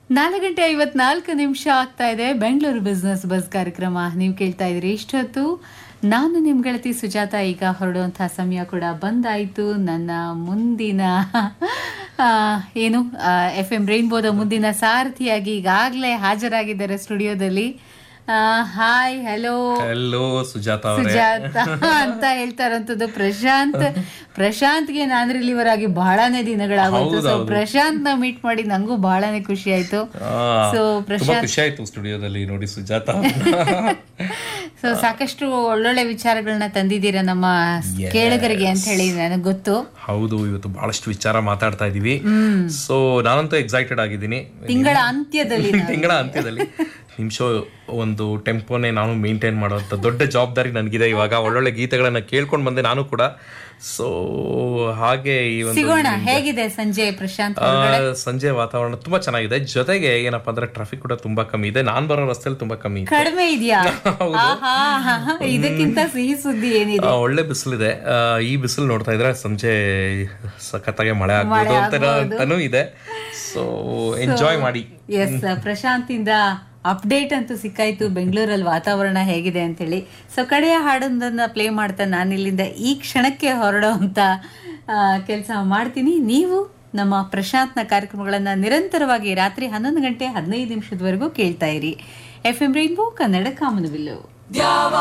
ನಾಲ್ಕು ಗಂಟೆ ಐವತ್ನಾಲ್ಕು ನಿಮಿಷ ಆಗ್ತಾ ಇದೆ ಬೆಂಗಳೂರು ಬಿಸ್ನೆಸ್ ಬಸ್ ಕಾರ್ಯಕ್ರಮ ನೀವು ಕೇಳ್ತಾ ಇದ್ರಿ ಇಷ್ಟೊತ್ತು ನಾನು ನಿಮ್ಮ ಗೆಳತಿ ಸುಜಾತ ಈಗ ಹೊರಡುವಂತಹ ಸಮಯ ಕೂಡ ಬಂದಾಯಿತು ನನ್ನ ಮುಂದಿನ ಆ, ಏನು ಎಫ್ ಎಂ ರೈನ್ಬೋದ ಮುಂದಿನ ಸಾರಥಿಯಾಗಿ ಈಗಾಗಲೇ ಹಾಜರಾಗಿದ್ದಾರೆ ಸ್ಟುಡಿಯೋದಲ್ಲಿ ಹಾಯ್ ಹಲೋ ಹಲೋ ಸುಜಾತ ಅವರೇ ಸುಜಾತ ಅಂತ ಹೇಳ್ತಾರಂತದ್ದು ಪ್ರಶಾಂತ್ ಪ್ರಶಾಂತ್ಗೆ ನಾನ್ ರಿಲೀವರ್ ಆಗಿ ಬಹಳನೇ ದಿನಗಳಾಗೋಯ್ತು ಸೊ ಪ್ರಶಾಂತ್ ನ ಮೀಟ್ ಮಾಡಿ ನಂಗೂ ಬಹಳನೇ ಖುಷಿ ಆಯ್ತು ಸೊ ತುಂಬಾ ಖುಷಿ ಆಯ್ತು ಸ್ಟುಡಿಯೋದಲ್ಲಿ ನೋಡಿ ಸುಜಾತ ಸೊ ಸಾಕಷ್ಟು ಒಳ್ಳೊಳ್ಳೆ ವಿಚಾರಗಳನ್ನ ತಂದಿದ್ದೀರಾ ನಮ್ಮ ಕೇಳುಗರಿಗೆ ಅಂತ ಹೇಳಿ ನನಗೆ ಗೊತ್ತು ಹೌದು ಇವತ್ತು ಬಹಳಷ್ಟು ವಿಚಾರ ಮಾತಾಡ್ತಾ ಇದೀವಿ ಸೊ ನಾನಂತೂ ಎಕ್ಸೈಟೆಡ್ ಆಗಿದ್ದೀನಿ ತಿಂಗಳ ಅಂತ್ಯದಲ್ಲಿ ತಿಂಗಳ ಅಂತ್ಯದಲ್ಲಿ ನಿಮಿಷ ಒಂದು ಟೆಂಪೋನೇ ನಾನು ಮೇಂಟೈನ್ ಮಾಡುವಂತ ದೊಡ್ಡ ಜವಾಬ್ದಾರಿ ನನಗಿದೆ ಇವಾಗ ಒಳ್ಳೊಳ್ಳೆ ಗೀತೆಗಳನ್ನ ಕೇಳ್ಕೊಂಡ್ ಬಂದೆ ನಾನು ಕೂಡ ಸೊ ಹಾಗೆ ಈ ಒಂದು ಸಿಗೋಣ ಹೇಗಿದೆ ಸಂಜೆ ಪ್ರಶಾಂತ್ ಆ, ಸಂಜೆ ವಾತಾವರಣ ತುಂಬಾ ಚೆನ್ನಾಗಿದೆ ಜೊತೆಗೆ ಏನಪ್ಪಾ ಅಂದ್ರೆ ಟ್ರಾಫಿಕ್ ಕೂಡ ತುಂಬಾ ಕಮ್ಮಿ ಇದೆ ನಾನ್ ಬರೋ ರಸ್ತೆಯಲ್ಲಿ ತುಂಬಾ ಕಮ್ಮಿ ಇದೆ ಕಡಿಮೆ ಇದೆಯಾ ಆಹಾ, ಇದಕ್ಕಿಂತ ಸಿಹಿ ಸುದ್ದಿ ಏನಿದೆ ಆ, ಒಳ್ಳೆ ಬಿಸಿಲಿದೆ ಆ, ಈ ಬಿಸಿಲು ನೋಡ್ತಾ ಇದ್ರೆ ಸಂಜೆ ಸಖತ್ತಾಗೆ ಮಳೆ ಆಗ್ಬೋದು ಅಂತ ಅಂತಾನೂ ಇದೆ ಸೊ ಎಂಜಾಯ್ ಮಾಡಿ ಎಸ್ ಪ್ರಶಾಂತ್ ಇಂದ ಅಪ್ಡೇಟ್ ಅಂತೂ ಸಿಕ್ಕಾಯ್ತು ಬೆಂಗಳೂರಲ್ಲಿ ವಾತಾವರಣ ಹೇಗಿದೆ ಅಂತೇಳಿ ಸೊ ಕಡೆಯ ಹಾಡೊಂದನ್ನ ಪ್ಲೇ ಮಾಡ್ತಾ ನಾನು ಇಲ್ಲಿಂದ ಈ ಕ್ಷಣಕ್ಕೆ ಹೊರಡುವಂತ ಕೆಲಸ ಮಾಡ್ತೀನಿ ನೀವು ನಮ್ಮ ಪ್ರಶಾಂತ್ನ ಕಾರ್ಯಕ್ರಮಗಳನ್ನ ನಿರಂತರವಾಗಿ ರಾತ್ರಿ ಹನ್ನೊಂದು ಗಂಟೆ ಹದಿನೈದು ನಿಮಿಷದವರೆಗೂ ಕೇಳ್ತಾ ಇರಿ ಎಫ್ ಎಂ ರೈನ್ಬೋ ಕನ್ನಡ ಕಾಮನಬಿಲ್ಲು